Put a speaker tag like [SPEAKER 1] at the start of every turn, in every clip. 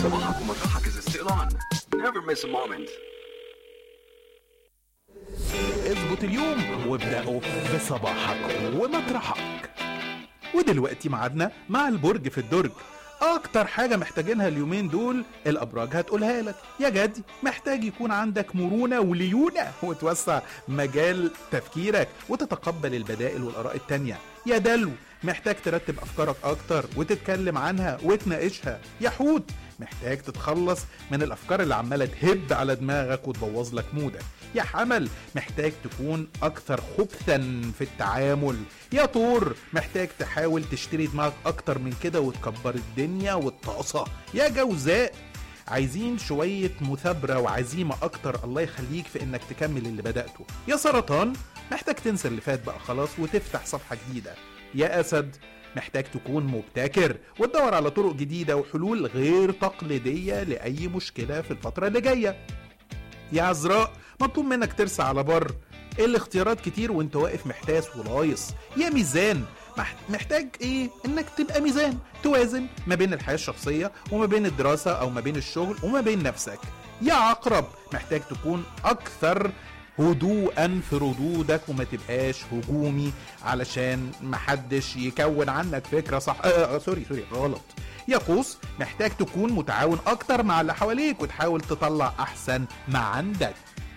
[SPEAKER 1] صباحك ومطرحك is still on. Never miss a moment.
[SPEAKER 2] اظبط اليوم وابدأه بصباحك ومطرحك ودلوقتي ميعادنا مع البرج في الدرج اكتر حاجة محتاجينها اليومين دول الابراج هتقولها لك يا جدي محتاج يكون عندك مرونة وليونة وتوسع مجال تفكيرك وتتقبل البدائل والاراء التانية يا دلو محتاج ترتب افكارك اكتر وتتكلم عنها وتناقشها يا حوت محتاج تتخلص من الافكار اللي عماله تهب على دماغك وتبوظ لك مودك يا حمل محتاج تكون اكثر خبثا في التعامل يا طور محتاج تحاول تشتري دماغك اكتر من كده وتكبر الدنيا والطاسه يا جوزاء عايزين شوية مثابرة وعزيمة أكتر الله يخليك في إنك تكمل اللي بدأته يا سرطان محتاج تنسى اللي فات بقى خلاص وتفتح صفحة جديدة يا أسد محتاج تكون مبتكر وتدور على طرق جديدة وحلول غير تقليدية لأي مشكلة في الفترة اللي جاية يا عذراء مطلوب منك ترسى على بر الاختيارات كتير وانت واقف محتاس ولايص يا ميزان مح- محتاج ايه انك تبقى ميزان توازن ما بين الحياة الشخصية وما بين الدراسة او ما بين الشغل وما بين نفسك يا عقرب محتاج تكون اكثر هدوءا في ردودك وما تبقاش هجومي علشان محدش يكون عنك فكرة صح آه آه سوري سوري غلط يا قوس محتاج تكون متعاون اكتر مع اللي حواليك وتحاول تطلع احسن ما عندك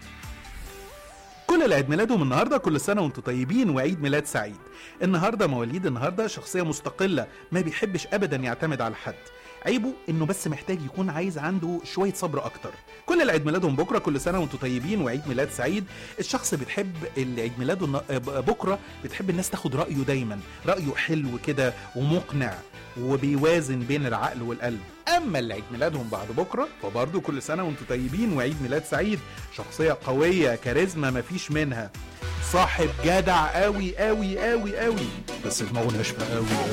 [SPEAKER 2] كل اللي عيد ميلادهم النهارده كل سنه وانتم طيبين وعيد ميلاد سعيد النهارده مواليد النهارده شخصيه مستقله ما بيحبش ابدا يعتمد على حد عيبه انه بس محتاج يكون عايز عنده شويه صبر اكتر كل اللي عيد ميلادهم بكره كل سنه وانتم طيبين وعيد ميلاد سعيد الشخص بتحب اللي عيد ميلاده النا- ب- بكره بتحب الناس تاخد رايه دايما رايه حلو كده ومقنع وبيوازن بين العقل والقلب اما اللي عيد ميلادهم بعد بكره فبرضه كل سنه وانتم طيبين وعيد ميلاد سعيد شخصيه قويه كاريزما مفيش منها صاحب جدع قوي قوي قوي قوي بس دماغه ناشفه قوي قوي